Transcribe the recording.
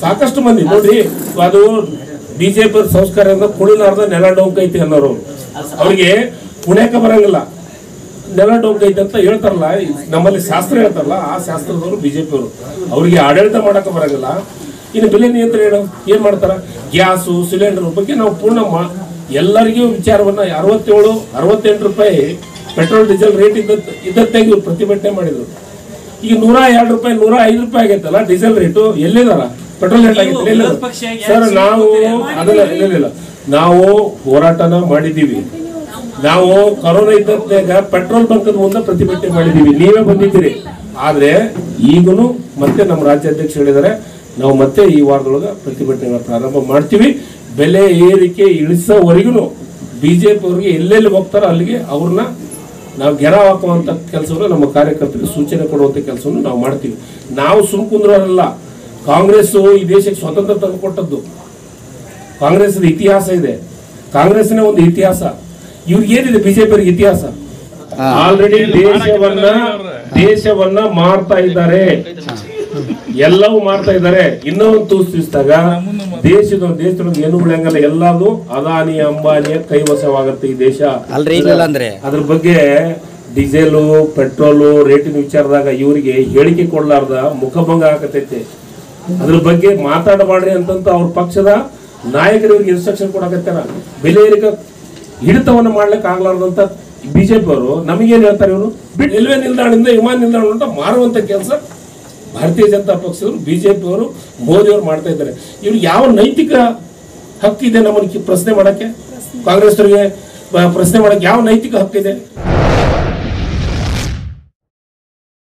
ಸಾಕಷ್ಟು ಮಂದಿ ನೋಡ್ರಿ ಅದು ಬಿಜೆಪಿ ಸಂಸ್ಕಾರದಿಂದ ಕುಣಿಲಾರ್ದ ನೆಲ ಡೊಂಕೈತಿ ಅನ್ನೋರು ಅವ್ರಿಗೆ ಕುಣ್ಯಾಕ ಬರಂಗಿಲ್ಲ ನೆಲ ಡೊಂಕೈತಿ ಅಂತ ಹೇಳ್ತಾರಲ್ಲ ಈ ನಮ್ಮಲ್ಲಿ ಶಾಸ್ತ್ರ ಹೇಳ್ತಾರಲ್ಲ ಆ ಶಾಸ್ತ್ರದವರು ಬಿಜೆಪಿ ಅವರು ಅವರಿಗೆ ಆಡಳಿತ ಮಾಡಕ ಬರಂಗಿಲ್ಲ ಇನ್ನು ಬೆಲೆ ನಿಯಂತ್ರಣ ಏನು ಏನ್ ಮಾಡ್ತಾರ ಗ್ಯಾಸು ಸಿಲಿಂಡರ್ ಬಗ್ಗೆ ನಾವು ಪೂರ್ಣ ಮಾ ಎಲ್ಲರಿಗೂ ವಿಚಾರವನ್ನ ಅರವತ್ತೇಳು ಅರವತ್ತೆಂಟು ರೂಪಾಯಿ ಪೆಟ್ರೋಲ್ ಡೀಸೆಲ್ ರೇಟ್ ಇದ್ದತ್ ಇದ್ದತ್ತಾಗಿ ಇವ್ರು ಪ್ರತಿಭಟನೆ ಮಾಡಿದ್ರು ಈಗ ನೂರ ಎರಡು ರೂಪಾಯಿ ನೂರ ಐದು ರೂಪಾಯಿ ಆಗೈತಲ್ಲ ಡೀಸೆಲ್ ರೇಟು ಎಲ್ಲಿದಾರ ಪೆಟ್ರೋಲ್ ರೇಟ್ ಆಗೈತೆ ಎಲ್ಲಿದಾರ? ವಿರೋಧ ಪಕ್ಷ ಯಾಕೆ ಸರ್ ನಾವು ಸುಮ್ಮನೆ ಅದನ್ನ ಇಲ್ಲ ಇಲ್ಲ, ಇಲ್ಲ ನಾವು ಹೋರಾಟನ ಮಾಡಿದೀವಿ ನಾವು ಕೊರೋನಾ ಇದ್ದಾಗ ಪೆಟ್ರೋಲ್ ಬಂಕದ ಮುಂದೆ ಪ್ರತಿಭಟನೆ ಮಾಡಿದೀವಿ ನೀವೇ ಬಂದಿದ್ದೀರಿ ಆದ್ರೆ ಈಗನು ಮತ್ತೆ ನಮ್ಮ ರಾಜ್ಯಾಧ್ಯಕ್ಷ ಹೇಳಿದ್ದಾರೆ ನಾವು ಮತ್ತೆ ಈ ವಾರದೊಳಗ ಪ್ರತಿಭಟನೆ ಪ್ರಾರಂಭ ಮಾಡ್ತೀವಿ ಬೆಲೆ ಏರಿಕೆ ಇಳಿಸೋವರೆಗೂ ಬಿಜೆಪಿ ಅವ್ರಿಗೆ ಎಲ್ಲೆಲ್ಲಿ ಹೋಗ್ತಾರೋ ಅಲ್ಲಿಗೆ ಅವ್ರನ್ನ ನಾವು ಗೆರ ಹಾಕುವಂತ ಕೆಲಸವನ್ನು ನಮ್ಮ ಕಾರ್ಯಕರ್ತರಿಗೆ ಸೂಚನೆ ಕೊಡುವಂತ ಕೆಲಸವನ್ನು ನಾವು ಮಾಡ್ತೀವಿ ನಾವು ಸುಮ್ ಕುಂದ್ರಲ್ಲ ಕಾಂಗ್ರೆಸ್ ಈ ದೇಶಕ್ಕೆ ಸ್ವತಂತ್ರ ತಂದುಕೊಟ್ಟದ್ದು ಕಾಂಗ್ರೆಸ್ ಇತಿಹಾಸ ಇದೆ ಕಾಂಗ್ರೆಸ್ನ ಒಂದು ಇತಿಹಾಸ ಇವ್ರಿಗೆ ಏನಿದೆ ಬಿಜೆಪಿ ಇತಿಹಾಸ ಆಲ್ರೆಡಿ ದೇಶವನ್ನ ದೇಶವನ್ನ ಮಾರ್ತಾ ಇದ್ದಾರೆ ಎಲ್ಲವೂ ಮಾಡ್ತಾ ಇದ್ದಾರೆ ಇನ್ನೂ ಒಂದು ತೂಸಿಸಿದಾಗ ದೇಶದ ದೇಶದೊಳಗೆ ಏನು ಉಳಿಯಂಗಲ್ಲ ಎಲ್ಲಾದು ಅದಾನಿ ಅಂಬಾನಿಯ ಕೈವಶವಾಗುತ್ತೆ ಈ ದೇಶ ಅಲ್ರಿ ಇಲ್ಲ ಅಂದ್ರೆ ಅದ್ರ ಬಗ್ಗೆ ಡೀಸೆಲು ಪೆಟ್ರೋಲು ರೇಟಿನ ವಿಚಾರದಾಗ ಇವರಿಗೆ ಹೇಳಿಕೆ ಕೊಡ್ಲಾರ್ದ ಮುಖಭಂಗ ಆಗತೈತೆ ಅದ್ರ ಬಗ್ಗೆ ಮಾತಾಡಬಾಡ್ರಿ ಅಂತಂತ ಅವ್ರ ಪಕ್ಷದ ನಾಯಕರು ಇವ್ರಿಗೆ ಇನ್ಸ್ಟ್ರಕ್ಷನ್ ಕೊಡಕತ್ತಾರ ಬೆಲೆ ಏರಿಕೆ ಹಿಡಿತವನ್ನ ಮಾಡ್ಲಿಕ್ಕೆ ಆಗ್ಲಾರ್ದಂತ ಬಿಜೆಪಿ ಅವರು ನಮಗೇನ್ ಹೇಳ್ತಾರೆ ಇವರು ಬಿಟ್ಟು ರೈಲ್ವೆ ನಿಲ್ದಾಣದಿಂದ ವಿಮಾನ ನಿಲ್ದಾಣ ಅಂತ ಮಾರುವಂತ ಕೆಲಸ ಭಾರತೀಯ ಜನತಾ ಪಕ್ಷದವರು ಬಿಜೆಪಿ ಅವರು ಮೋದಿ ಅವರು ಮಾಡ್ತಾ ಇದ್ದಾರೆ ಇವ್ರಿಗೆ ಯಾವ ನೈತಿಕ ಹಕ್ಕಿದೆ ನಮ್ಮನ್ನ ಪ್ರಶ್ನೆ ಮಾಡಕ್ಕೆ ಕಾಂಗ್ರೆಸ್ ಅವರಿಗೆ ಪ್ರಶ್ನೆ ಮಾಡಕ್ಕೆ ಯಾವ ನೈತಿಕ ಹಕ್ಕಿದೆ